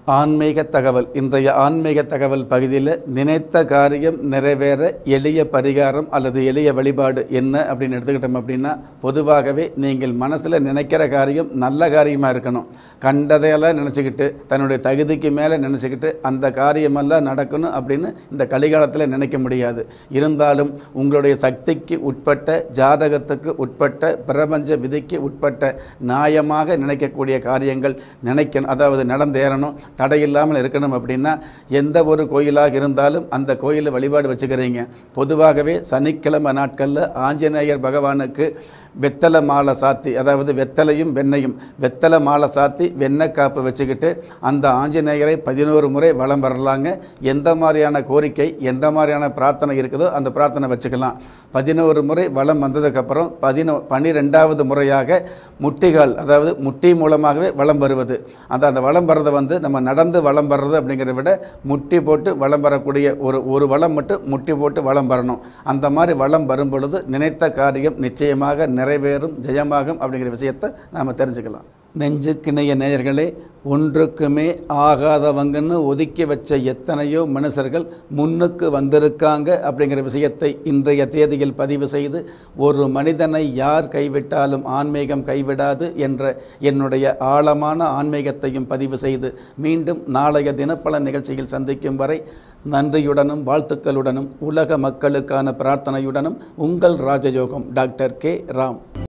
ஆன்மீக தகவல் இன்றைய ஆன்மீக தகவல் பகுதியில் நினைத்த காரியம் நிறைவேற எளிய பரிகாரம் அல்லது எளிய வழிபாடு என்ன அப்படின்னு எடுத்துக்கிட்டோம் அப்படின்னா பொதுவாகவே நீங்கள் மனசில் நினைக்கிற காரியம் நல்ல காரியமாக இருக்கணும் கண்டதையெல்லாம் நினச்சிக்கிட்டு தன்னுடைய தகுதிக்கு மேலே நினச்சிக்கிட்டு அந்த காரியமெல்லாம் நடக்கணும் அப்படின்னு இந்த கலிகாலத்தில் நினைக்க முடியாது இருந்தாலும் உங்களுடைய சக்திக்கு உட்பட்ட ஜாதகத்துக்கு உட்பட்ட பிரபஞ்ச விதிக்கு உட்பட்ட நியாயமாக நினைக்கக்கூடிய காரியங்கள் நினைக்கணும் அதாவது நடந்தேறணும் தடையில்லாமல் இருக்கணும் அப்படின்னா எந்த ஒரு கோயிலாக இருந்தாலும் அந்த கோயிலில் வழிபாடு வச்சுக்கிறீங்க பொதுவாகவே சனிக்கிழமை நாட்களில் ஆஞ்சநேயர் பகவானுக்கு வெத்தலை மாலை சாத்தி அதாவது வெத்தலையும் வெண்ணையும் வெத்தலை மாலை சாத்தி வெண்ணெய் காப்பு வச்சுக்கிட்டு அந்த ஆஞ்சநேயரை பதினோரு முறை வலம் வரலாங்க எந்த மாதிரியான கோரிக்கை எந்த மாதிரியான பிரார்த்தனை இருக்குதோ அந்த பிரார்த்தனை வச்சுக்கலாம் பதினோரு முறை வலம் வந்ததுக்கப்புறம் பதினோ பன்னிரெண்டாவது முறையாக முட்டிகால் அதாவது முட்டி மூலமாகவே வலம் வருவது அந்த அந்த வலம் வர்றதை வந்து நம்ம நடந்து வலம் வர்றது அப்படிங்கிறத விட முட்டி போட்டு வலம் வரக்கூடிய ஒரு ஒரு வலம் மட்டும் முட்டி போட்டு வலம் வரணும் அந்த மாதிரி வலம் வரும் பொழுது நினைத்த காரியம் நிச்சயமாக நிறைவேறும் ஜெயமாகும் அப்படிங்கிற விஷயத்தை நாம் தெரிஞ்சுக்கலாம் நெஞ்சுக்கிணைய நேயர்களே ஒன்றுக்குமே ஆகாதவங்கன்னு ஒதுக்கி வச்ச எத்தனையோ மனுஷர்கள் முன்னுக்கு வந்திருக்காங்க அப்படிங்கிற விஷயத்தை இன்றைய தேதியில் பதிவு செய்து ஒரு மனிதனை யார் கைவிட்டாலும் ஆன்மீகம் கைவிடாது என்ற என்னுடைய ஆழமான ஆன்மீகத்தையும் பதிவு செய்து மீண்டும் நாளைய தினப்பல நிகழ்ச்சியில் சந்திக்கும் வரை நன்றியுடனும் வாழ்த்துக்களுடனும் உலக மக்களுக்கான பிரார்த்தனையுடனும் உங்கள் ராஜயோகம் டாக்டர் கே ராம்